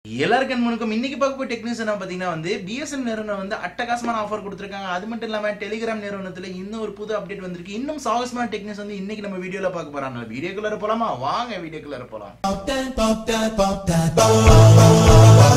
எல்லாருக்கும் முன்னுக்கும் இன்னைக்கு பார்க்க போய் டெக்னீஷியனா பாத்தீங்கன்னா வந்து பிஎஸ்என் நிறுவனம் வந்து அட்டகாசமான ஆஃபர் கொடுத்துருக்காங்க அது மட்டும் இல்லாம டெலிகிராம் நிறுவனத்துல இன்னும் ஒரு புது அப்டேட் வந்திருக்கு இன்னும் சாகசமான டெக்னிக்ஸ் வந்து இன்னைக்கு நம்ம வீடியோல பார்க்க போறாங்க வீடியோக்குள்ள போலாமா வாங்க வீடியோக்குள்ள போலாம் Pop that, pop that, pop that,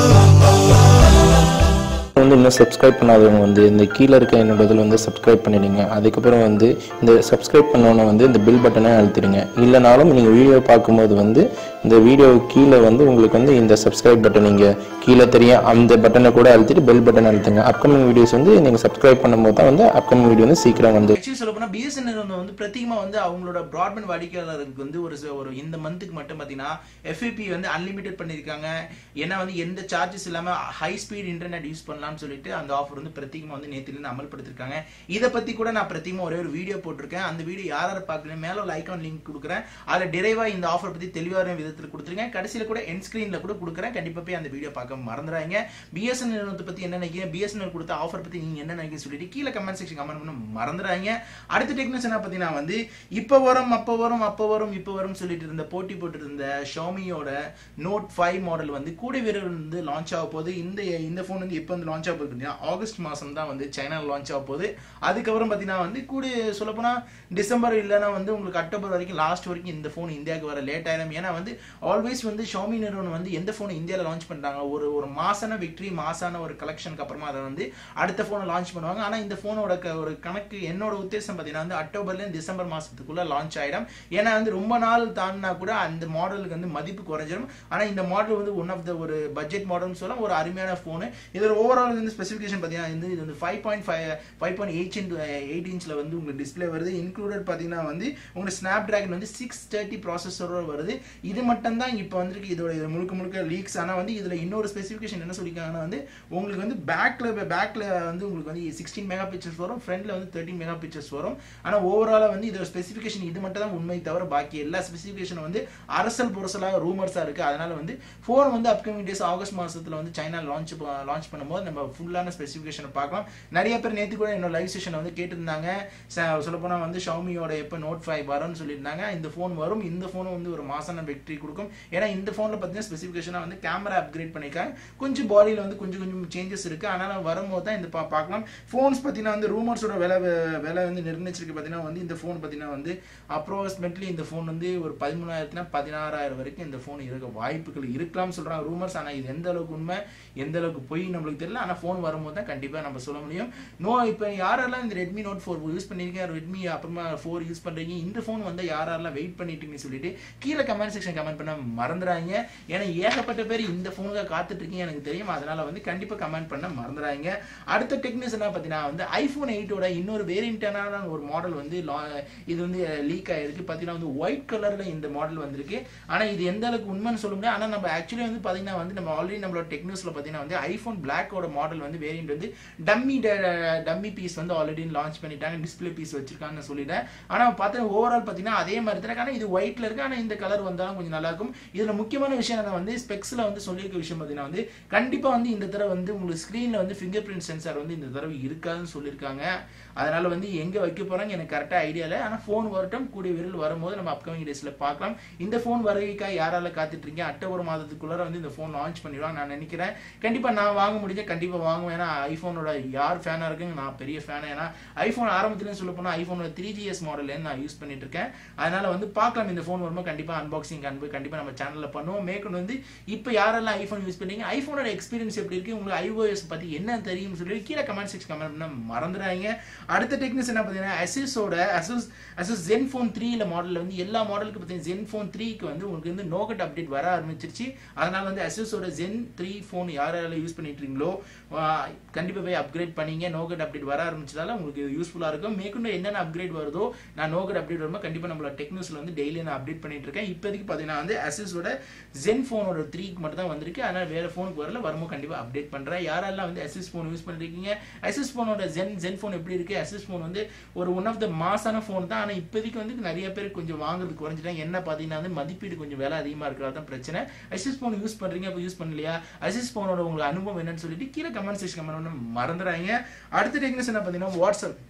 வந்து இன்னும் சப்ஸ்கிரைப் பண்ணாதவங்க வந்து இந்த கீழே இருக்க என்னோட இதில் வந்து சப்ஸ்கிரைப் பண்ணிடுங்க அதுக்கப்புறம் வந்து இந்த சப்ஸ்கிரைப் பண்ணோன்னே வந்து இந்த பில் பட்டனை அழுத்திடுங்க இல்லைனாலும் நீங்கள் வீடியோ பார்க்கும்போது வந்து இந்த வீடியோ கீழே வந்து உங்களுக்கு வந்து இந்த சப்ஸ்கிரைப் பட்டன் நீங்கள் கீழே தெரியும் அந்த பட்டனை கூட அழுத்திட்டு பெல் பட்டன் அழுத்துங்க அப்கமிங் வீடியோஸ் வந்து நீங்கள் சப்ஸ்கிரைப் பண்ணும்போது தான் வந்து அப்கமிங் வீடியோ வந்து சீக்கிரம் வந்து ஆக்சுவலி சொல்ல போனா பிஎஸ்என் நிறுவனம் வந்து பிரத்யேகமா வந்து அவங்களோட பிராட்பேண்ட் வாடிக்கையாளருக்கு வந்து ஒரு ச- ஒரு இந்த மந்த்துக்கு மட்டும் பாத்தீங்கன்னா எஃப்ஐபி வந்து அன்லிமிட்டெட் பண்ணிருக்காங்க ஏன்னா வந்து எந்த சார்ஜஸ் இல்லாம ஹை ஸ்பீட் இன்டர்நெட் யூஸ் பண்ணலாம்னு சொல்லிட்டு அந்த ஆஃபர் வந்து பிரத்யேகமா வந்து நேத்துல இருந்து அமல்படுத்திருக்காங்க இதை பத்தி கூட நான் பிரத்யேகமா ஒரே ஒரு வீடியோ போட்டிருக்கேன் அந்த வீடியோ யார் யார் பார்க்கணும் மேல ஒரு ஐகான் லிங்க் கொடுக்குறேன் அதுல டிரைவா இந்த ஆஃபர் பத்தி தெளிவான விதத்தில் கொடுத்துருக்கேன் கடைசியில கூட என் ஸ்கிரீன்ல கூட கொடுக்குறேன் கண்டிப்பா போய் அந்த வீடியோ பார்க்க மறந்துடாங்க பிஎஸ்என் நிறுவனத்தை பத்தி என்ன நினைக்கிறீங்க பிஎஸ்என்எல் கொடுத்த ஆஃபர் பத்தி நீங்க என்ன நினைக்கிறீங்க சொல்லிட்டு கீழே கமெண்ட் செக்ஷன் கமெண்ட் பண்ண மறந்துடாங்க அடுத்த டெக்னிக்ஸ் என்ன பார்த்தீங்கன்னா வந்து இப்போ வரும் அப்போ வரும் அப்போ வரும் இப்போ வரும் சொல்லிட்டு இருந்த போட்டி போட்டு இருந்த ஷாமியோட நோட் ஃபைவ் மாடல் வந்து கூட வீரர் வந்து லான்ச் ஆக போகுது இந்த இந்த ஃபோன் வந்து எப்போ வந்து லான்ச் ஆக போகுது பார்த்தீங்கன்னா ஆகஸ்ட் மாதம் தான் வந்து சைனாவில் லான்ச் ஆக போகுது அதுக்கப்புறம் பார்த்தீங்கன்னா வந்து கூட சொல்லப்போனால் டிசம்பர் இல்லைன்னா வந்து உங்களுக்கு அக்டோபர் வரைக்கும் லாஸ்ட் வரைக்கும் இந்த ஃபோன் இந்தியாவுக்கு வர லேட் ஆயிடும் ஏன்னா வந்து ஆல்வேஸ் வந்து ஷாமி நிறுவனம் வந்து எந்த ஃபோன் இந்தியாவில் லான்ச் பண்ணுறாங்க ஒரு ஒரு மாசான விக்டரி மாசான ஒரு கலெக்ஷனுக்கு அப்புறமா அதை வந்து அடுத்த ஃபோனை லான்ச் பண்ணுவாங்க ஆனால் இந்த ஃபோனோட க- ஒரு கணக்கு என்னோட உத்தேசம் பார்த்தீங்கன்னா வந்து அக்டோபர்லேருந்து டிசம்பர் மாசத்துக்குள்ள லான்ச் ஆயிடும் ஏன்னா வந்து ரொம்ப நாள் தாண்டினா கூட அந்த மாடலுக்கு வந்து மதிப்பு குறைஞ்சிடும் ஆனால் இந்த மாடல் வந்து ஒன் ஆஃப் த ஒரு பட்ஜெட் மாடல்னு சொல்லலாம் ஒரு அருமையான ஃபோனு இதோட ஓவரால் வந்து ஸ்பெசிஃபிகேஷன் பார்த்தீங்கன்னா வந்து இது வந்து five point five five point eight இன்ட் எயிட் இன்ச்சில் வந்து உங்களுக்கு டிஸ்பிளே வருது இன்க்ளூடட் பார்த்தீங்கன்னா வந்து உங்களுக்கு ஸ்னாப் டிராகன் வந்து சிக்ஸ் தேர்ட்டி ப்ராசஸரோட வருது இது மட்டும் தான் இப்போ வந்திருக்கு இதோட இது முழுக்க முழுக்க லீக்ஸ் ஆனால் வந்து இதில் இன்னொரு ஸ்பெசிஃபிகேஷன் என்ன சொல்லியிருக்காங்கன்னா வந்து உங்களுக்கு வந்து பேக்கில் பேக்கில் வந்து உங்களுக்கு வந்து சிக்ஸ்டீன் மெகா பிக்சர்ஸ் வரும் ஃப்ரண்ட்ல வந்து தேர்ட்டின் மெகா பிக்சர்ஸ் வரும் ஆனால் ஓவராலாக வந்து இதோட ஸ்பெசிஃபிகேஷன் இது மட்டும் தான் உண்மை தவிர பாக்கி எல்லா ஸ்பெசிஃபிகேஷனும் வந்து அரசல் புரசலாக ரூமர்ஸாக இருக்குது அதனால வந்து ஃபோன் வந்து அப்கமிங் டேஸ் ஆகஸ்ட் மாசத்துல வந்து சைனா லான்ச் லான்ச் பண்ணும்போது நம்ம ஃபுல்லான ஸ்பெசிஃபிகேஷனை பார்க்கலாம் நிறைய பேர் நேற்று கூட என்னோட லைவ் செஷனை வந்து கேட்டிருந்தாங்க சொல்லப்போனால் வந்து ஷவுமியோட எப்போ நோட் ஃபைவ் வரும்னு சொல்லியிருந்தாங்க இந்த ஃபோன் வரும் இந்த ஃபோனும் வந்து ஒரு மாசான வெற்றி கொடுக்கும் ஏன்னா இந்த ஃபோனில் பார்த்தீங்கன்னா ஸ்பெசிஃபிகேஷனாக வந்து கேமரா அப்கிரேட் பண்ணியிருக்காங்க கொஞ்சம் பாடியில் வந்து கொஞ்சம் கொஞ்சம் சேஞ்சஸ் இருக்குது அதனால் வரும்போது தான் இந்த பா பார்க்கலாம் ஃபோன்ஸ் பார்த்தீங்கன்னா வந்து ரூமர்ஸோட விலை விலை வந்து நிர்ணயிச்சிருக்கு பார்த்தீங்கன்னா வந்து இந்த ஃபோன் பார்த்தீங்கன்னா வந்து அப்ராக்சிமேட்லி இந்த ஃபோன் வந்து ஒரு பதிமூணாயிரத்துல பதினாறாயிரம் வரைக்கும் இந்த ஃபோன் இருக்க வாய்ப்புகள் இருக்கலாம்னு சொல்கிறாங்க ரூமர்ஸ் ஆனால் இது எந்த அளவுக்கு உண்மை எந்த அளவுக்கு பொய் நம்மளுக்கு தெரியல ஆனால் ஃபோன் வரும்போது தான் கண்டிப்பாக நம்ம சொல்ல முடியும் நோ இப்போ யாரெல்லாம் இந்த ரெட்மி நோட் ஃபோர் யூஸ் பண்ணியிருக்கீங்க ரெட்மி அப்புறமா ஃபோர் யூஸ் பண்ணுறீங்க இந்த ஃபோன் வந்து யாரெல்லாம் வெயிட் பண்ணிட்டீங்கன்னு சொல்லிட்டு கீழே கமெண்ட் செக்ஷன் கமெண்ட் பண்ண மறந்துடாங்க ஏன்னா ஏகப்பட்ட பேர் இந்த ஃபோனுக்காக காத்துட்டு இருக்கீங்க எனக்கு தெரியும் அதனால வந்து கண்டிப்பாக கமெண்ட் பண்ண மறந்துடாங்க அடுத்த டெக்னிக்ஸ் என்ன பார்த்தீங்கன்னா வந்து ஐஃபோன் எயிட்டோட இன்னொரு வேரியண்டான ஒரு மாடல் வந்து லா- இது வந்து லீக் ஆயிருக்கு பார்த்தீங்கன்னா வந்து ஒயிட் கலரில் இந்த மாடல் வந்திருக்கு ஆனால் இது எந்த அளவுக்கு உண்மைன்னு சொல்ல முடியாது ஆனால் நம்ம ஆக்சுவலி வந்து பார்த்தீங்கன்னா வந்து நம்ம ஆல்ரெடி நம்மளோட டெக்னிக்ஸில் பார்த்தீங்கன்னா வந்து ஐஃபோன் பிளாக்கோட மாடல் வந்து வேரியண்ட் வந்து டம்மி டம்மி பீஸ் வந்து ஆல்ரெடி லான்ச் பண்ணிட்டாங்க டிஸ்ப்ளே பீஸ் வச்சிருக்காங்கன்னு சொல்லிட்டேன் ஆனால் பார்த்தா ஓவரால் பார்த்தீங்கன்னா அதே மாதிரி தான் ஆனால் இது ஒயிட்ல இருக்கு ஆனால் இந்த கலர் வந்தாலும் கொஞ்சம் நல்லா இருக்கும் இதில் முக்கியமான விஷயம் என்ன வந்து ஸ்பெக்ஸில் வந்து சொல்லியிருக்க விஷயம் பார்த்தீங்கன்னா வந்து கண்டிப்பாக வந்து இந்த தடவை வந்து உங்களுக்கு ஸ்க்ரீனில் வந்து ஃபிங்கர் பிரிண்ட் சென்சார் வந்து இந்த தடவை இருக்காதுன்னு சொல்லியிருக்காங்க அதனால வந்து எங்கே வைக்க போகிறாங்க எனக்கு கரெக்டாக ஐடியா இல்லை ஆனால் ஃபோன் வரட்டும் கூடிய விரல் வரும்போது நம்ம அப்கமிங் டேஸில் பார்க்கலாம் இந்த ஃபோன் வருகைக்காக யாரால காத்துட்டு இருக்கீங்க அக்டோபர் மாதத்துக்குள்ளார வந்து இந்த ஃபோன் லான்ச் பண்ணிடுவாங்க நான் நினைக்கிறேன் கண்டிப்பாக நான் வாங்க முடிஞ்சா கண்டிப்பாக வாங்குவேன் ஏன்னா ஐஃபோனோட யார் ஃபேனாக இருக்குங்க நான் பெரிய ஃபேன் ஏன்னா ஐஃபோன் ஆரம்பத்துலேருந்து சொல்ல போனால் ஐஃபோனோட த்ரீ ஜிஎஸ் மாடல்லேருந்து நான் யூஸ் பண்ணிட்டு இருக்கேன் அதனால வந்து பார்க்கலாம் இந்த ஃபோன் வரும்போது கண்டிப்பாக அன்பாக்சிங் அன்பு கண்டிப்பாக நம்ம சேனலில் பண்ணுவோம் மேற்கொண்டு வந்து இப்போ யாரெல்லாம் ஐஃபோன் யூஸ் பண்ணீங்க ஐஃபோனோட எக்ஸ்பீரியன்ஸ் எப்படி இருக்கு உங்களுக்கு ஐஓஎஸ் பற்றி என்ன தெரியும் சொல்லி கீழே கமெண்ட் செக்ஷன் கமெண்ட் பண்ண மறந்துடாதீங்க அடுத்த டெக்னிக்ஸ் என்ன பார்த்தீங்கன்னா அசிஸோட அசஸ் அசஸ் ஜென் ஃபோன் த்ரீல மாடலில் வந்து எல்லா மாடலுக்கு பார்த்தீங்கன்னா ஜென் ஃபோன் த்ரீக்கு வந்து உங்களுக்கு வந்து நோகட் அப்டேட் வர ஆரம்பிச்சிருச்சு அதனால வந்து அசஸோட ஜென் த்ரீ ஃபோன் யாரெல்லாம் யூஸ் பண்ணிட்டு இருக்கீங்களோ கண்டிப்பாக போய் அப்கிரேட் பண்ணீங்க நோகட் அப்டேட் வர ஆரம்பிச்சதால உங்களுக்கு இது யூஸ்ஃபுல்லாக இருக்கும் மேற்கொண்டு என்னென்ன அப்கிரேட் வருதோ நான் நோகட் அப்டேட் வரும்போது கண்டிப்பாக நம்மளோட டெக்னிக்ஸில் வந்து டெய்லி நான் அப்டேட் பண்ணிட்டு இருக்கேன் இப்போதைக்கு பார்த்தீங்கன்னா வந்து அசஸோட ஜென் ஃபோனோட த்ரீக்கு மட்டும் தான் வந்திருக்கு அதனால வேற ஃபோனுக்கு வரல வரும்போது கண்டிப்பாக அப்டேட் பண்ணுறேன் யாரெல்லாம் வந்து அசிஸ் ஃபோன் யூஸ் பண்ணிருக்கீங்க அசிஸ் ஃபோனோட ஜென் ஜென் ஃபோன் எப்படி இருக்கு அசிஸ் ஃபோன் வந்து ஒரு ஒன் ஆஃப் த மாசான ஃபோன் தான் ஆனால் இப்போதைக்கு வந்து நிறைய பேர் கொஞ்சம் வாங்குறது குறைஞ்சிட்டாங்க என்ன பார்த்தீங்கன்னா வந்து மதிப்பீடு கொஞ்சம் விலை அதிகமாக இருக்கிறதா தான் பிரச்சனை அசிஸ் ஃபோன் யூஸ் பண்ணுறீங்க அப்போ யூஸ் பண்ணலையா அசிஸ் ஃபோனோட உங்களுக்கு அனுபவம் என்னன்னு சொல்லிட்டு கீழே கமெண்ட் செக்ஷன் கமெண்ட் பண்ண மறந்துடாங்க அடுத்த டெக்னிக்ஸ் என்ன பார்த்தீங்கன்னா வாட்ஸ்அப்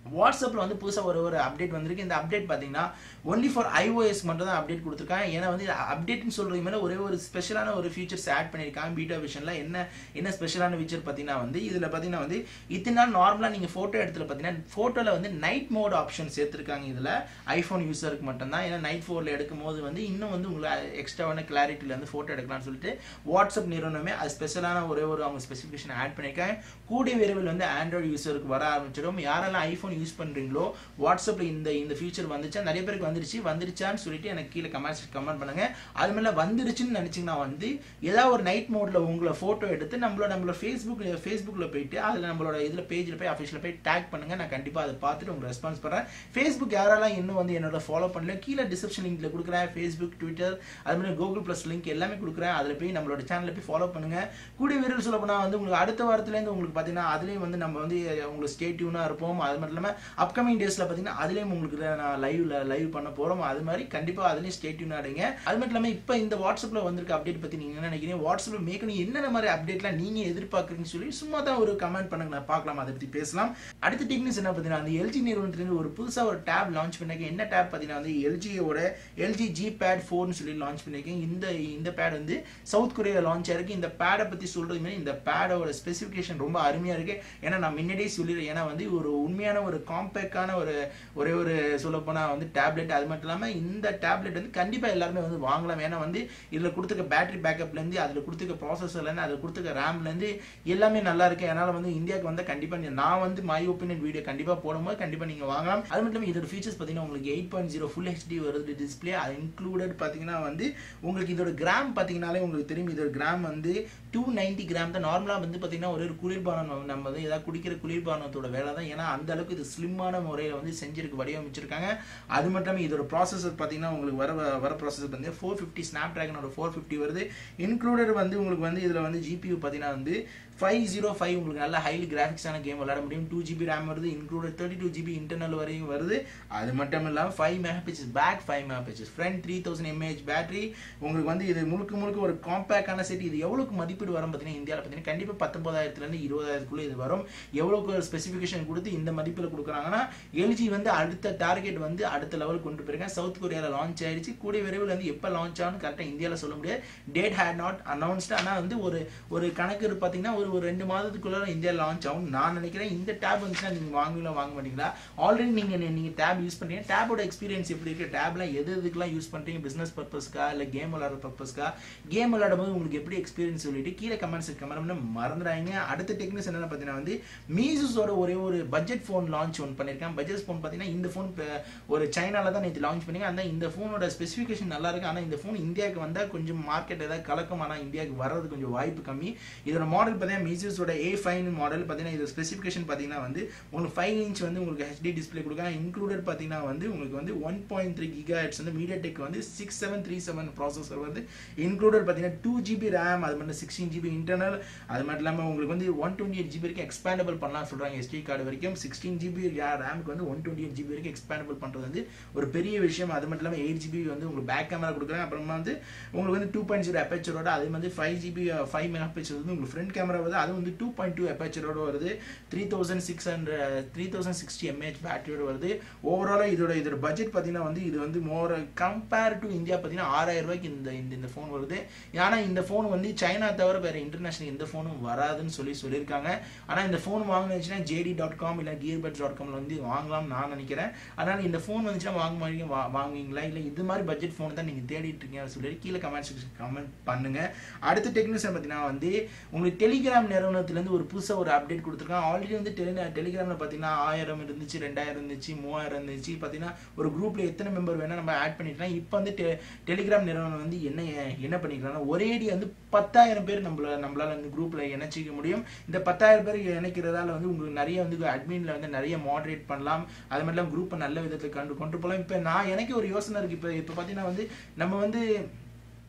வாட்ஸ்அப்பில் வந்து புதுசாக ஒரு ஒரு அப்டேட் வந்திருக்கு இந்த அப்டேட் பார்த்தீங்கன்னா ஒன்லி ஃபார் iOS மட்டும் தான் அப்டேட் கொடுத்துருக்காங்க ஏன்னா வந்து அப்டேட்னு சொல்கிறது மேலே ஒரே ஒரு ஸ்பெஷலான ஒரு ஃபீச்சர்ஸ் ஆட் பண்ணியிருக்காங்க பீட்டா விஷனில் என்ன என்ன ஸ்பெஷலான ஃபீச்சர் பார்த்தீங்கன்னா வந்து இதில் பார்த்தீங்கன்னா வந்து இத்தனை நாள் நார்மலாக நீங்கள் ஃபோட்டோ இடத்துல பார்த்தீங்கன்னா ஃபோட்டோவில் வந்து நைட் மோட் ஆப்ஷன் சேர்த்துருக்காங்க இதில் ஐஃபோன் யூஸருக்கு மட்டும்தான் ஏன்னா நைட் ஃபோனில் எடுக்கும் போது வந்து இன்னும் வந்து உங்களுக்கு எக்ஸ்ட்ராவான கிளாரிட்டியில் வந்து ஃபோட்டோ எடுக்கலாம்னு சொல்லிட்டு வாட்ஸ்அப் நிறுவனமே அது ஸ்பெஷலான ஒரே ஒரு அவங்க ஸ்பெசிஃபிகேஷன் ஆட் பண்ணியிருக்காங்க கூடிய விரைவில் வந்து ஆண்ட்ராய்டு யூஸருக்கு வர ஆரம்பிச்சிடும் யாரெல்லாம் ஐஃபோன் யூஸ் பண்ணுறீங்களோ வாட்ஸ்அப்பில் இந்த இந்த ஃபீச்சர் வந்துச்சா நிறைய பேருக்கு வந்துருச்சு வந்துருச்சான்னு சொல்லிட்டு எனக்கு கீழே கமெண்ட்ஸ் கமெண்ட் பண்ணுங்க அது மேலே வந்துருச்சுன்னு நினச்சிங்கன்னா வந்து ஏதாவது ஒரு நைட் மோடில் உங்களை ஃபோட்டோ எடுத்து நம்மளோட நம்மளோட ஃபேஸ்புக் ஃபேஸ்புக்கில் போயிட்டு அதில் நம்மளோட இதில் பேஜில் போய் அஃபிஷியல் போய் டேக் பண்ணுங்க நான் கண்டிப்பாக அதை பார்த்துட்டு உங்களுக்கு ரெஸ்பான்ஸ் பண்ணுறேன் ஃபேஸ்புக் யாரெல்லாம் இன்னும் வந்து என்னோட ஃபாலோ பண்ணல கீழே டிஸ்கிரிப்ஷன் லிங்க்ல கொடுக்குறேன் ஃபேஸ்புக் ட்விட்டர் அது மாதிரி கூகுள் ப்ளஸ் லிங்க் எல்லாமே கொடுக்குறேன் அதில் போய் நம்மளோட சேனலில் போய் ஃபாலோ பண்ணுங்க கூடிய விரைவில் சொல்ல போனால் வந்து உங்களுக்கு அடுத்த வாரத்துலேருந்து உங்களுக்கு பார்த்தீங்கன்னா அதுலேயும் வந்து நம்ம வந்து உங்களுக்கு ஸ்டே டியூனாக இருப்போம் அது மட்டும் இல்லாமல் அப்கமிங் டேஸில் பார்த்தீங்கன்னா அதுலேயும் உங்களுக்கு நான் லைவ்ல லைவ் பண்ண போகிறோம் அது மாதிரி கண்டிப்பாக அதுலேயும் ஸ்டே டியூனாக இருங்க அது மட்டும் இல்லாமல் இப்போ இந்த வாட்ஸ்அப்பில் வந்திருக்க அப்டேட் பற்றி நீங்கள் என்ன நினைக்கிறீங்க வாட்ஸ்அப்பில் மேற்கொண்டு என்னென்ன மாதிரி அப்டேட்லாம் நீங்கள் எதிர்பார்க்குறீங்கன்னு சொல்லி சும்மா தான் ஒரு கமெண்ட் பண்ணுங்க நான் பார்க்கலாம் அதை பற்றி பேசலாம் அடுத்த டெக்னிக்ஸ் என்ன பார்த்தீங்கன்னா அந்த எல்ஜி நிறுவனத்துலேருந்து ஒரு புதுசாக ஒரு டேப் லான்ச் பண்ணிருக்கேன் என்ன டேப் பார்த்தீங்கன்னா வந்து எல்ஜியோட எல்ஜி ஜி பேட் ஃபோர்னு சொல்லி லான்ச் பண்ணியிருக்கேன் இந்த இந்த பேட் வந்து சவுத் கொரியாவில் லான்ச் ஆயிருக்கு இந்த பேடை பற்றி சொல்கிறது மாதிரி இந்த பேடோட ஸ்பெசிஃபிகேஷன் ரொம்ப அருமையாக இருக்கு ஏன்னா நான் முன்னாடியே சொல்லிடுறேன் ஏன்னா வந்து ஒரு உண்மையான ஒரு காம்பேக்டான ஒரு ஒரே ஒரு சொல்லப்போனால் வந்து டேப்லெட் அது மட்டும் இல்லாமல் இந்த டேப்லெட் வந்து கண்டிப்பாக எல்லாருமே வந்து வாங்கலாம் ஏன்னா வந்து இதில் கொடுத்துக்க பேட்டரி பேக்கப்லேருந்து அதில் கொடுத்துக்க ப்ராசஸர்லேருந்து அதில் கொடுத்துக்க ரேம்லேருந்து எல்லாமே நல்லா இருக்கு அதனால் வந்து இந்தியாவுக்கு வந்து கண்டிப்பாக நான் வந்து மை ஒப்பீனியன் வீடியோ கண்டிப்பாக போடும்போது கண்டிப்பாக நீங்கள் வாங்கலாம் அது மட்டும் இல்லாமல் இதோட ஃபீச்சர்ஸ் பார்த்தீங்கன்னா உங்களுக்கு eight point zero full HD வருது டிஸ்பிளே அது இன்க்ளூடட் பார்த்தீங்கன்னா வந்து உங்களுக்கு இதோட கிராம் பார்த்தீங்கன்னாலே உங்களுக்கு தெரியும் இதோட கிராம் வந்து டூ நைன்ட்டி கிராம் தான் நார்மலாக வந்து பார்த்தீங்கன்னா ஒரு ஒரு குளிர்பானம் நம்ம வந்து ஏதாவது குடிக்கிற குளிர்பானத்தோட வேலை தான் ஏன்னா அந்த அளவுக்கு இது ஸ்லிம்மான முறையில் வந்து செஞ்சிருக்கு வடிவமைச்சிருக்காங்க அது மட்டும் இல்லாமல் இதோட ப்ராசஸர் பார்த்தீங்கன்னா உங்களுக்கு வர வர ப்ராசஸர் வந்து ஃபோர் ஃபிஃப்டி ஸ்னாப் ட்ராகனோட ஃபோர் ஃபிஃப்டி வருது இன்க்ளூடட் வந்து உங்களுக்கு வந்து இதில் வந்து ஜிபியூ பார்த்தீங்கன்னா வந்து ஃபைவ் ஜீரோ ஃபைவ் உங்களுக்கு நல்ல ஹைலி கிராஃபிக்ஸான கேம் விளையாட முடியும் டூ ஜிபி ரேம் வருது included thirty two GB internal வரையும் வருது அது மட்டும் இல்லாமல் five megapixels back five megapixels front three thousand mAh battery உங்களுக்கு வந்து இது முழுக்க முழுக்க ஒரு காம்பேக்டான செட் இது எவ்வளோக்கு மதிப்பீடு வரும் பார்த்தீங்கன்னா இந்தியாவில் பார்த்தீங்கன்னா கண்டிப்பாக பத்தொன்பதாயிரத்துலேருந்து இருபதாயிரத்துக்குள்ளே இது வரும் எவ்வளோக்கு ஒரு ஸ்பெசிஃபிகேஷன் கொடுத்து இந்த மதிப்பில் கொடுக்குறாங்கன்னா எல்ஜி வந்து அடுத்த டார்கெட் வந்து அடுத்த லெவலுக்கு கொண்டு போயிருக்காங்க சவுத் கொரியாவில் லான்ச் ஆயிடுச்சு கூடிய விரைவில் வந்து எப்போ லான்ச் ஆகும்னு கரெக்டாக இந்தியாவில் சொல்ல முடியாது டேட் ஹேட் நாட் அனௌன்ஸ்டு ஆனால் வந்து ஒரு ஒரு கணக்கு பார்த்தீங்கன்னா ஒரு ஒரு ரெண்டு மாதத்துக்குள்ள இந்தியா லான்ச் ஆகும் நான் நினைக்கிறேன் இந்த டேப் வந்துச்சுன்னா நீங்கள் வாங்குவீங்களா வாங்க மாட்டீங்களா ஆல்ரெடி நீங்கள் நீங்கள் டேப் யூஸ் பண்ணுறீங்க டேபோட எக்ஸ்பீரியன்ஸ் எப்படி இருக்கு டேப்லாம் எது எதுக்கெல்லாம் யூஸ் பண்ணுறீங்க பிஸ்னஸ் பர்பஸ்க்கா இல்லை கேம் விளாட்ற பர்பஸ்க்கா கேம் விளாடும் போது உங்களுக்கு எப்படி எக்ஸ்பீரியன்ஸ் சொல்லிட்டு கீழே கமெண்ட்ஸ் கமெண்ட் பண்ண மறந்துடாங்க அடுத்த டெக்னிக்ஸ் என்னென்ன பார்த்தீங்கன்னா வந்து மீசஸோட ஒரே ஒரு பட்ஜெட் ஃபோன் லான்ச் ஒன்று பண்ணியிருக்கேன் பட்ஜெட் ஃபோன் பார்த்தீங்கன்னா இந்த ஃபோன் ஒரு சைனால தான் நேற்று லான்ச் பண்ணிங்க அந்த இந்த ஃபோனோட ஸ்பெசிஃபிகேஷன் நல்லா இருக்கு ஆனால் இந்த ஃபோன் இந்தியாவுக்கு வந்தால் கொஞ்சம் மார்க்கெட் ஏதாவது கலக்கும் ஆனால் இந்தியாவுக்கு வர்றது கொஞ்சம் வாய்ப்பு கம்மி இதோட மாடல் பார்த்தீங்கன்னா மீசஸோட ஏ ஃபைன் மாடல் பார்த்தீங்கன்னா இது ஸ்பெசிஃபிகேஷன் பார்த்தீங்கன்னா வந்து உங்களுக்கு ஃபைவ் இன்ச் வந்து உங்களுக்கு ஹெச்டி டிஸ்பிளே கொடுக்குறாங்க இன்க்ளூடட் பார்த்தீங்கன்னா வந்து உங்களுக்கு வந்து one point three gigahertz வந்து மீடியா டெக் வந்து six seven three seven processor வந்து இன்க்ளூடட் பார்த்தீங்கன்னா டூ ஜிபி ரேம் அது மட்டும் சிக்ஸ்டீன் ஜிபி இன்டர்னல் அது மட்டும் இல்லாமல் உங்களுக்கு வந்து ஒன் டுவெண்ட்டி எயிட் ஜிபி வரைக்கும் எக்ஸ்பேண்டபிள் பண்ணலாம் சொல்கிறாங்க எஸ்டி கார்டு வரைக்கும் சிக்ஸ்டீன் ஜிபி ரேமுக்கு வந்து ஒன் டுவெண்ட்டி எயிட் ஜிபி வரைக்கும் எக்ஸ்பேண்டபிள் பண்ணுறது வந்து ஒரு பெரிய விஷயம் அது மட்டும் இல்லாமல் எயிட் ஜிபி வந்து உங்களுக்கு பேக் கேமரா கொடுக்குறாங்க அப்புறமா வந்து உங்களுக்கு வந்து டூ பாயிண்ட் ஜீரோ அப்பேச்சரோட அதே மாதிரி five GB five megapixel வந்து உங்களுக்கு ஃப்ரண்ட் கேமரா வருது அது வந்து டூ பாயிண்ட் டூ அப்பேச்சரோட வருது three thousand six hundred three thousand sixty mAh பேட்டரியோட வருது ஓவராலாக இதோட இதோட பட்ஜெட் பார்த்தீங்கன்னா வந்து இது வந்து மோர் கம்பேர் டு இந்தியா பார்த்தீங்கன்னா ஆறாயிரம் ரூபாய்க்கு இந்த இந்த இந்த ஃபோன் வருது ஏன்னா இந்த ஃபோன் வந்து சைனா தவிர வேறு இன்டர்நேஷனல் எந்த ஃபோனும் வராதுன்னு சொல்லி சொல்லியிருக்காங்க ஆனால் இந்த ஃபோன் வாங்கினுச்சுன்னா ஜேடி டாட் காம் இல்லை கியர்பட்ஸ் டாட் காமில் வந்து வாங்கலாம்னு நான் நினைக்கிறேன் அதனால் இந்த ஃபோன் வந்துச்சுன்னா வாங்க மாட்டீங்க வா வாங்குவீங்களா இல்லை இது மாதிரி பட்ஜெட் ஃபோன் தான் நீங்கள் தேடிட்டு இருக்கீங்கன்னு சொல்லி கீழே கமெண்ட் செக்ஷன் கமெண்ட் பண்ணுங்க அடுத்த டெக்னிஷன் பார்த்தீங்கன்னா வந்து உங்களுக்கு டெலிகிராம் நிறுவனத்துலேருந்து ஒரு புதுசாக ஒரு அப்டேட் கொடுத்துருக்காங்க ஆல்ரெடி வந்து டெலி டெலிகிராமில் பார்த்தீங்கன்னா ஆயிரம் இருந்துச்சு ரெண்டாயிரம் இருந்துச்சு மூவாயிரம் இருந்துச்சு பார்த்தீங்கன்னா ஒரு குரூப்பில் எத்தனை மெம்பர் வேணால் நம்ம ஆட் பண்ணிக்கலாம் இப்போ வந்து டெ டெலிகிராம் நிறுவனம் வந்து என்ன என்ன பண்ணிக்கிறாங்கன்னா ஒரேடி வந்து பத்தாயிரம் பேர் நம்மள நம்மளால இந்த குரூப்பில் இணைச்சிக்க முடியும் இந்த பத்தாயிரம் பேர் இணைக்கிறதால வந்து உங்களுக்கு நிறைய வந்து அட்மினில் வந்து நிறைய மாடரேட் பண்ணலாம் அது மாதிரி இல்லாமல் குரூப்பை நல்ல விதத்தில் கண்டு கொண்டு போகலாம் இப்போ நான் எனக்கு ஒரு யோசனை இருக்குது இப்போ இப்போ பார்த்தீங்கன்னா வந்து நம்ம வந்து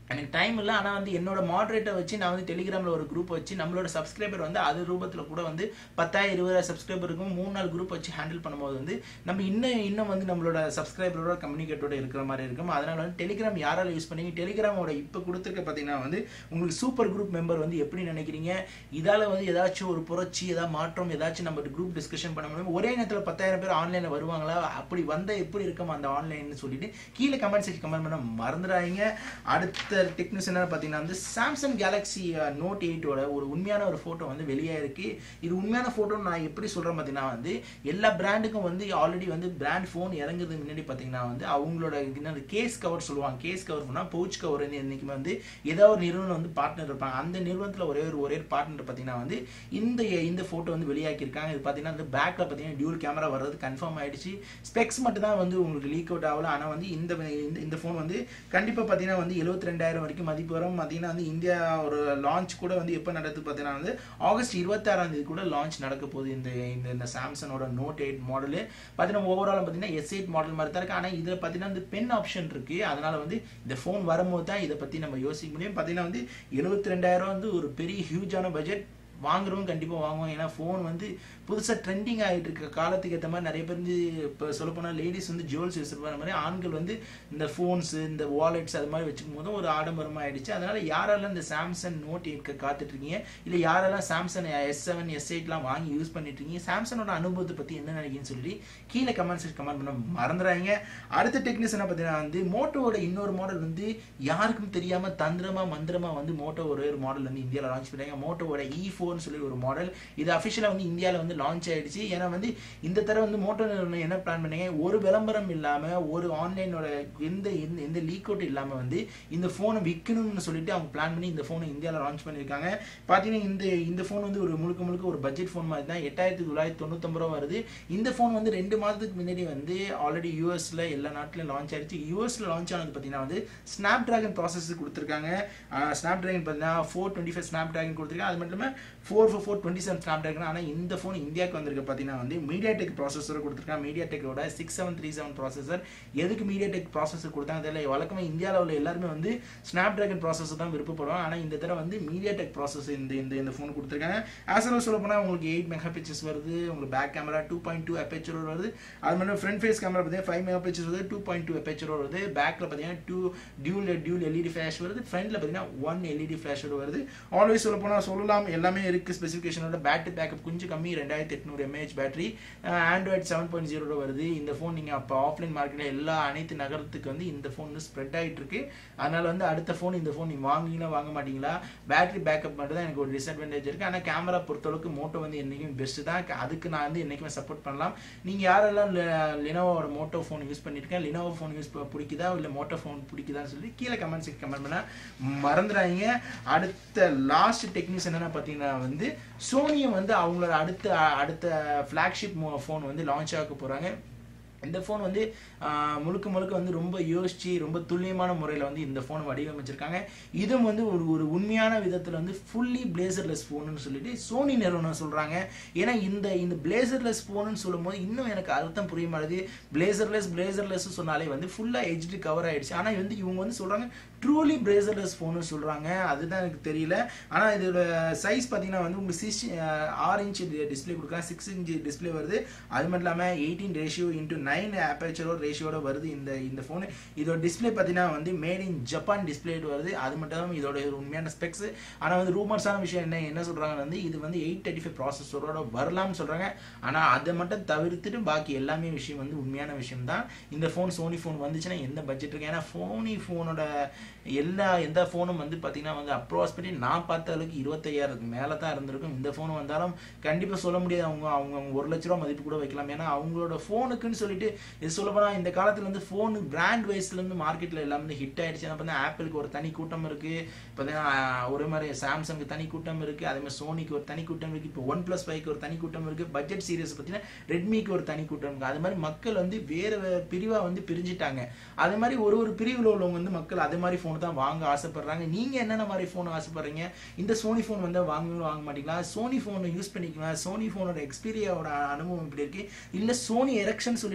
எனக்கு டைம் இல்லை ஆனால் வந்து என்னோட மாடரேட்டர் வச்சு நான் வந்து டெலிகிராமில் ஒரு குரூப் வச்சு நம்மளோட சப்ஸ்கிரைபர் வந்து அது ரூபத்தில் கூட வந்து பத்தாயிரம் இருபதாயிரம் சப்ஸ்கிரைபர் இருக்கும் மூணு நாலு குரூப் வச்சு ஹேண்டில் பண்ணும்போது வந்து நம்ம இன்னும் இன்னும் வந்து நம்மளோட சப்ஸ்கிரைபரோட கம்யூனிகேட்டோட இருக்கிற மாதிரி இருக்கும் அதனால வந்து டெலிகிராம் யாரால யூஸ் பண்ணீங்க டெலிகிராமோட இப்போ கொடுத்துருக்க பார்த்தீங்கன்னா வந்து உங்களுக்கு சூப்பர் குரூப் மெம்பர் வந்து எப்படி நினைக்கிறீங்க இதால வந்து ஏதாச்சும் ஒரு புரட்சி ஏதாவது மாற்றம் ஏதாச்சும் நம்ம குரூப் டிஸ்கஷன் பண்ண முடியும் ஒரே நேரத்தில் பத்தாயிரம் பேர் ஆன்லைனில் வருவாங்களா அப்படி வந்தால் எப்படி இருக்கும் அந்த ஆன்லைன்னு சொல்லிட்டு கீழே கமெண்ட் செக்ஷன் கமெண்ட் பண்ண மறந்துடாதீங்க அடுத்த டெக்னிக்ஸ் என்ன பார்த்தீங்கன்னா வந்து சாம்சங் கேலக்ஸி நோட் எயிட்டோட ஒரு உண்மையான ஒரு ஃபோட்டோ வந்து வெளியே இருக்கு இது உண்மையான ஃபோட்டோ நான் எப்படி சொல்கிறேன் பார்த்தீங்கன்னா வந்து எல்லா பிராண்டுக்கும் வந்து ஆல்ரெடி வந்து பிராண்ட் ஃபோன் இறங்குறதுக்கு முன்னாடி பார்த்தீங்கன்னா வந்து அவங்களோட என்ன கேஸ் கவர் சொல்லுவாங்க கேஸ் கவர் பண்ணால் பவுச் கவர் வந்து என்றைக்குமே வந்து ஏதோ ஒரு நிறுவனம் வந்து பார்ட்னர் இருப்பாங்க அந்த நிறுவனத்தில் ஒரே ஒரு ஒரே பார்ட்னர் பார்த்தீங்கன்னா வந்து இந்த இந்த ஃபோட்டோ வந்து வெளியாக்கியிருக்காங்க இது பார்த்தீங்கன்னா வந்து பேக்கில் பார்த்தீங்கன்னா டியூல் கேமரா வர்றது கன்ஃபார்ம் ஆயிடுச்சு ஸ்பெக்ஸ் மட்டும் தான் வந்து உங்களுக்கு லீக் அவுட் ஆகல ஆனால் வந்து இந்த இந்த- இந்த ஃபோன் வந்து கண்டிப்பாக பார்த்தீங்கன்னா வந்து எழுபத்தி ரெண்டாயிரம் வரைக்கும் மதிப்பு வரும் பார்த்தீங்கன்னா வந்து இந்தியா ஒரு லான்ச் கூட வந்து எப்போ நடக்குது பார்த்தீங்கன்னா வந்து ஆகஸ்ட் இருபத்தாறாம் தேதி கூட லான்ச் நடக்க போகுது இந்த இந்த இந்த சாம்சங்கோட நோட் எயிட் மாடலு பார்த்தீங்கன்னா ஓவரால் பார்த்தீங்கன்னா எஸ் எயிட் மாடல் மாதிரி தான் இருக்கு ஆனால் இதில் பார்த்தீங்கன்னா வந்து பென் ஆப்ஷன் இருக்கு அதனால வந்து இந்த ஃபோன் வரும்போது தான் இதை பற்றி நம்ம யோசிக்க முடியும் பார்த்தீங்கன்னா வந்து எழுபத்தி ரெண்டாயிரம் வந்து ஒரு பெரிய ஹியூஜான பட்ஜெட் வாங்குறவங்க கண்டிப்பாக வாங்குவோம் ஏன்னா ஃபோன் வந்து புதுசாக ட்ரெண்டிங் ஆகிட்டு இருக்க காலத்துக்கு ஏற்ற மாதிரி நிறைய பேர் வந்து இப்போ சொல்லப்போனால் லேடிஸ் வந்து ஜுவல்ஸ் யூஸ் பண்ணுற மாதிரி ஆண்கள் வந்து இந்த ஃபோன்ஸு இந்த வாலெட்ஸ் அது மாதிரி வச்சுக்கும் போதும் ஒரு ஆடம்பரமாக ஆயிடுச்சு அதனால யாரெல்லாம் இந்த சாம்சங் நோட் எயிட்க்கு காத்துட்டு இருக்கீங்க இல்லை யாரெல்லாம் சாம்சங் எஸ் செவன் எஸ் எயிட்லாம் வாங்கி யூஸ் பண்ணிட்டு இருக்கீங்க சாம்சங்கோட அனுபவத்தை பற்றி என்ன நினைக்கிறீங்கன்னு சொல்லி கீழே கமெண்ட் செக்ஷன் கமெண்ட் பண்ண மறந்துடாதீங்க அடுத்த டெக்னிக்ஸ் என்ன பார்த்தீங்கன்னா வந்து மோட்டோவோட இன்னொரு மாடல் வந்து யாருக்கும் தெரியாமல் தந்திரமா மந்திரமா வந்து மோட்டோ ஒரு ஒரு மாடல் வந்து இந்தியாவில் லான்ச் பண்ணாங்க மோட்டோவோட இ ஃபோர்னு சொல்லி ஒரு மாடல் இது அஃபிஷியலாக வந்து இந்தியாவில் வந்து லான்ச் ஆயிடுச்சு ஏன்னா வந்து இந்த தடவை வந்து மோட்டோ நிறுவனம் என்ன பிளான் பண்ணீங்க ஒரு விளம்பரம் இல்லாமல் ஒரு ஆன்லைனோட எந்த எந்த எந்த லீக் அவுட் இல்லாமல் வந்து இந்த ஃபோனை விற்கணும்னு சொல்லிட்டு அவங்க பிளான் பண்ணி இந்த ஃபோனை இந்தியாவில் லான்ச் பண்ணியிருக்காங்க பார்த்தீங்கன்னா இந்த இந்த ஃபோன் வந்து ஒரு முழுக்க முழுக்க ஒரு பட்ஜெட் ஃபோன் மாதிரி தான் எட்டாயிரத்தி தொள்ளாயிரத்தி தொண்ணூத்தொம்பது ரூபா வருது இந்த ஃபோன் வந்து ரெண்டு மாதத்துக்கு முன்னாடி வந்து ஆல்ரெடி யூஎஸ்ல எல்லா நாட்டிலும் லான்ச் ஆயிடுச்சு யூஎஸ்ல லான்ச் ஆனது பார்த்தீங்கன்னா வந்து ஸ்னாப் டிராகன் ப்ராசஸ் கொடுத்துருக்காங்க ஸ்னாப் டிராகன் பார்த்தீங்கன்னா four twenty five Snapdragon கொடுத்துருக்காங்க அது மட்டும் இல்லாமல் four four four twenty seven Snapdragon ஆனால் இந்த ஃபோன் இந்தியாவுக்கு வந்திருக்கு பார்த்தீங்கன்னா வந்து மீடியா டெக் ப்ராசஸர் கொடுத்துருக்காங்க மீடியா டெக்கோட six seven three seven processor எதுக்கு மீடியா டெக் ப்ராசஸர் கொடுத்தாங்க தெரியல வழக்கமாக இந்தியாவில் உள்ள எல்லாருமே வந்து ஸ்னாப் டிராகன் ப்ராசஸர் தான் விருப்பப்படுவாங்க ஆனால் இந்த தடவை வந்து மீடியா டெக் ப்ராசஸ் இந்த இந்த இந்த ஃபோன் கொடுத்துருக்காங்க ஆஸ் வெல் சொல்ல போனால் உங்களுக்கு எயிட் மெகா பிக்சர்ஸ் வருது உங்களுக்கு back camera two point two aperture வருது அது மட்டும் ஃப்ரண்ட் ஃபேஸ் கேமரா பார்த்தீங்கன்னா ஃபைவ் மெகா பிக்சர்ஸ் வருது டூ பாயிண்ட் டூ அப்பேச்சர் வருது பேக்கில் பார்த்தீங்கன்னா two dual dual LED flash வருது ஃப்ரண்ட்டில் பார்த்தீங்கன்னா ஒன் எல்இடி ஃபிளாஷ் வருது ஆல்வேஸ் சொல்ல போனால் சொல்லலாம் எல்லாமே இருக்குது ஸ்பெசிஃபிகேஷனோட பேட்டரி பேக்கப் கொஞ்சம் கம்மி ரெண்டாயிரத்தி எட்நூறு mAh battery Android seven point ஜீரோட வருது இந்த ஃபோன் நீங்கள் அப்போ ஆஃப்லைன் மார்க்கெட்டில் எல்லா அனைத்து நகரத்துக்கு வந்து இந்த ஃபோன் வந்து ஸ்ப்ரெட் ஆகிட்டு இருக்கு அதனால வந்து அடுத்த ஃபோன் இந்த ஃபோன் நீங்கள் வாங்குவீங்களா வாங்க மாட்டீங்களா பேட்டரி பேக்கப் மட்டும் தான் எனக்கு ஒரு டிஸ்அட்வான்டேஜ் இருக்குது ஆனால் கேமரா பொறுத்தளவுக்கு மோட்டோ வந்து என்றைக்கும் பெஸ்ட்டு தான் அதுக்கு நான் வந்து என்றைக்குமே சப்போர்ட் பண்ணலாம் நீங்கள் யாரெல்லாம் லினோவோட மோட்டோ ஃபோன் யூஸ் பண்ணியிருக்கேன் லினோவோ ஃபோன் யூஸ் பிடிக்குதா இல்லை மோட்டோ ஃபோன் பிடிக்குதான்னு சொல்லி கீழே கமெண்ட் செக் கமெண்ட் பண்ண மறந்துடாதீங்க அடுத்த லாஸ்ட் டெக்னிக்ஸ் என்னென்னா பார்த்தீங்கன்னா வந்து சோனியை வந்து அவங்களோட அடுத்த அடுத்த ஃப்ளாக்ஷிப் ஃபோன் வந்து லான்ச் ஆக போகிறாங்க இந்த ஃபோன் வந்து ஆஹ், முழுக்க முழுக்க வந்து ரொம்ப யோசிச்சு ரொம்ப துல்லியமான முறையில் வந்து இந்த ஃபோன் வடிவமைச்சிருக்காங்க இதுவும் வந்து ஒரு ஒரு உண்மையான விதத்தில் வந்து ஃபுல்லி பிளேசர்லெஸ் ஃபோனுன்னு சொல்லிட்டு சோனி நிறுவனம் சொல்கிறாங்க ஏன்னா இந்த இந்த பிளேசர்லெஸ் ஃபோனுன்னு சொல்லும்போது இன்னும் எனக்கு அர்த்தம் புரிய மாட்டேது பிளேசர்லெஸ் பிளேசர்லெஸ் சொன்னாலே வந்து ஃபுல்லாக ஹெச்டி கவர் ஆயிடுச்சு ஆனால் வந்து இவங்க வந்து சொல்கிறாங்க ட்ரூலி பிளேசர்லெஸ் ஃபோனு சொல்கிறாங்க அதுதான் எனக்கு தெரியல ஆனால் இதோட சைஸ் பார்த்தீங்கன்னா வந்து உங்களுக்கு சிக்ஸ் ஆறு இன்ச் டிஸ்பிளே கொடுக்குறாங்க சிக்ஸ் இன்ச் டிஸ்பிளே வருது அது மட்டும் இல்லாமல் எயிட்டீன் ரேஷியோ இன்ட்டு நைன் ஆப்பேச்சரோட ரேஷியோட வருது இந்த இந்த ஃபோனு இதோட டிஸ்பிளே பார்த்தீங்கன்னா வந்து மேட் இன் ஜப்பான் டிஸ்பிளே வருது அது மட்டும் இல்லாமல் இதோட ஒரு உண்மையான ஸ்பெக்ஸ் ஆனால் வந்து ரூமர்ஸான விஷயம் என்ன என்ன சொல்கிறாங்க வந்து இது வந்து எயிட் தேர்ட்டி ஃபைவ் ப்ராசஸரோட வரலாம்னு சொல்கிறாங்க ஆனால் அதை மட்டும் தவிர்த்துட்டு பாக்கி எல்லாமே விஷயம் வந்து உண்மையான விஷயம் தான் இந்த ஃபோன் சோனி ஃபோன் வந்துச்சுன்னா எந்த பட்ஜெட் இருக்கு ஏன்னா சோனி ஃபோனோட எல்லா எந்த ஃபோனும் வந்து பார்த்தீங்கன்னா வந்து அப்ராக்சிமேட்லி நான் பார்த்த அளவுக்கு இருபத்தையாயிரத்துக்கு மேலே தான் இருந்திருக்கும் இந்த ஃபோன் வந்தாலும் கண்டிப்பாக சொல்ல முடியாது அவங்க அவங்க அவங்க ஒரு லட்ச ரூபா மதிப்பு கூட வைக்கலாம் ஏன்னா அவங்களோட ஃபோனுக்குன்னு சொல்லிட்டு இது சொல்ல போனால் இந்த காலத்தில் வந்து ஃபோனு பிராண்ட் வைஸ்லேருந்து மார்க்கெட்டில் எல்லாம் வந்து ஹிட் ஆயிடுச்சு ஏன்னா பார்த்தீங்கன்னா ஆப்பிளுக்கு ஒரு தனி கூட்டம் இருக்குது பார்த்தீங்கன்னா ஒரே மாதிரி சாம்சங்க்கு தனி கூட்டம் இருக்குது அதே மாதிரி சோனிக்கு ஒரு தனி கூட்டம் இருக்குது இப்போ ஒன் ப்ளஸ் ஃபைவ்க்கு ஒரு தனி கூட்டம் இருக்குது பட்ஜெட் சீரியஸ் பார்த்தீங்கன்னா ரெட்மிக்கு ஒரு தனி கூட்டம் இருக்குது அது மாதிரி மக்கள் வந்து வேறு பிரிவாக வந்து பிரிஞ்சுட்டாங்க அதே மாதிரி ஒரு ஒரு பிரிவில் உள்ளவங்க வந்து மக்கள் அதே மாதிரி ஃபோன் தான் வாங்க ஆசைப்படுறாங்க நீங்கள் என்னென்ன மாதிரி ஃபோன் ஆசைப்படுறீங்க இந்த சோனி ஃபோன் வந்து வாங்குவீங்களா வாங்க மாட்டீங்களா சோனி ஃபோனை யூஸ் பண்ணிக்கலாம் சோனி ஃபோனோட எக்ஸ்பீரியாவோட அனுபவம் இப்படி இருக்கு இல்லை சோனி எரெக்ஷன் சொல்லிட்டு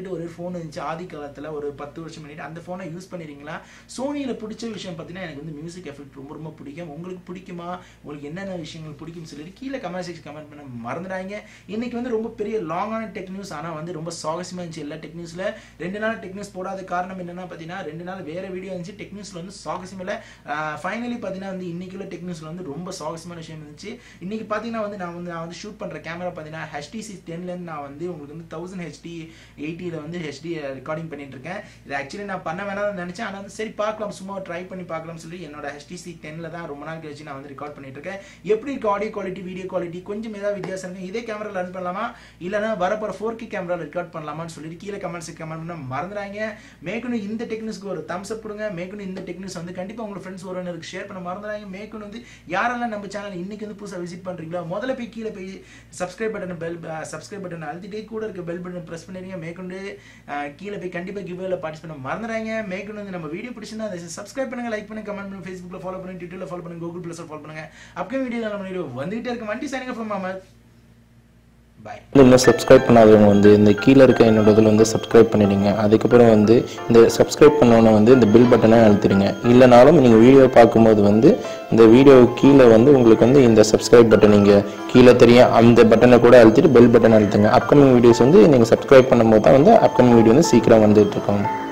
சொல்லிட்டு ஒரு ஃபோன் இருந்துச்சு ஆதி காலத்தில் ஒரு பத்து வருஷம் முன்னாடி அந்த ஃபோனை யூஸ் பண்ணிருக்கீங்களா சோனியில் பிடிச்ச விஷயம் பார்த்தீங்கன்னா எனக்கு வந்து மியூசிக் எஃபெக்ட் ரொம்ப ரொம்ப பிடிக்கும் உங்களுக்கு பிடிக்குமா உங்களுக்கு என்னென்ன விஷயங்கள் பிடிக்கும்னு சொல்லிட்டு கீழே கமெண்ட் செக்ஷன் கமெண்ட் பண்ண மறந்துடாங்க இன்னைக்கு வந்து ரொம்ப பெரிய லாங்கான டெக் நியூஸ் ஆனால் வந்து ரொம்ப சுவாரஸ்யமாக இருந்துச்சு எல்லா டெக் நியூஸில் ரெண்டு நாள் டெக் நியூஸ் போடாத காரணம் என்னன்னா பார்த்தீங்கன்னா ரெண்டு நாள் வேற வீடியோ இருந்துச்சு டெக் நியூஸில் வந்து சுவாரஸ்யம் இல்லை ஃபைனலி பார்த்தீங்கன்னா வந்து இன்னைக்குள்ள டெக் நியூஸில் வந்து ரொம்ப சுவாரஸ்யமான விஷயம் இருந்துச்சு இன்னைக்கு பார்த்தீங்கன்னா வந்து நான் வந்து நான் வந்து ஷூட் பண்ணுற கேமரா பார்த்தீங்கன்னா ஹெச்டிசி டென்லேருந்து நான் வந்து உங்களுக்கு வந்து தௌசண்ட் ஹெச்டி எயிட்டியில் வந்து ஹெச்டி ரெக்கார்டிங் பண்ணிட்டு இருக்கேன் இது ஆக்சுவலி நான் பண்ண வேணாம்னு நினச்சேன் ஆனால் வந்து சரி பார்க்கலாம் சும்மா ட்ரை பண்ணி பார்க்கலாம்னு சொல்லி என்னோட ஹெச்டிசி டென்னில் தான் ரொம்ப நாள் கழிச்சு நான் வந்து ரெக்கார்ட் பண்ணிட்டு இருக்கேன் எப்படி இருக்கு ஆடியோ குவாலிட்டி வீடியோ குவாலிட்டி கொஞ்சம் ஏதாவது வித்தியாசம் இருக்கு இதே கேமரா ரன் பண்ணலாமா இல்லைனா வரப்போற ஃபோர் கே கேமரா ரெக்கார்ட் பண்ணலாமான்னு சொல்லிட்டு கீழே கமெண்ட்ஸ் கமெண்ட் பண்ண மறந்துடாங்க மேற்கொண்டு இந்த டெக்னிக்ஸ்க்கு ஒரு தம்ஸ் அப் கொடுங்க மேற்கொண்டு இந்த டெக்னிக்ஸ் வந்து கண்டிப்பாக உங்க ஃப்ரெண்ட்ஸ் ஒருவருக்கு ஷேர் பண்ண மறந்துடாங்க மேற்கொண்டு வந்து யாரெல்லாம் நம்ம சேனல் இன்னைக்கு வந்து புதுசாக விசிட் பண்றீங்களோ முதல்ல போய் கீழே போய் subscribe button bell subscribe button அழுத்திட்டே கூட இருக்க பெல் பட்டன் ப்ரெஸ் பண்ணிடுங்க மேற்கொண்டு அஹ், கீழே போய் கண்டிப்பாக கிவ்வேல பார்ட்டிசிபேட் பண்ண மறந்துடாங்க மேற்கொண்டு வந்து நம்ம வீடியோ பிடிச்சிருந்தா அதை சப்ஸ்கிரைப் பண்ணுங்க லைக் பண்ணுங்க கமெண்ட் பண்ணுங்க ஃபேஸ்புக்கில் ஃபாலோ பண்ணுங்க ட்விட்டரில் ஃபாலோ பண்ணுங்க கூகுள் ப்ளஸ் ஃபாலோ பண்ணுங்க அப்கமிங் வீடியோ நம்ம வீடியோ வந்துகிட்டே இருக்கு வண்டி சைனிங் ஃப்ரம் அமர் பாய் இன்னும் சப்ஸ்கிரைப் பண்ணாதவங்க வந்து இந்த கீழே இருக்க என்னோட இதில் வந்து சப்ஸ்கிரைப் பண்ணிடுங்க அதுக்கப்புறம் வந்து இந்த சப்ஸ்கிரைப் பண்ணோன்னே வந்து இந்த பில் பட்டனை அழுத்திடுங்க இல்லைனாலும் நீங்கள் வீடியோ பார்க்கும்போது வந்து இந்த வீடியோ கீழே வந்து உங்களுக்கு வந்து இந்த சப்ஸ்கிரைப் பட்டன் நீங்கள் கீழே தெரியும் அந்த பட்டனை கூட அழுத்திட்டு பெல் பட்டன் அழுத்துங்க அப்கமிங் வீடியோஸ் வந்து நீங்கள் சப்ஸ்கிரைப் பண்ணும்போது தான் வந்து அப்கமிங் வீடியோ வந்து சீக்கிரம் வந்துட்டு இருக்கோம்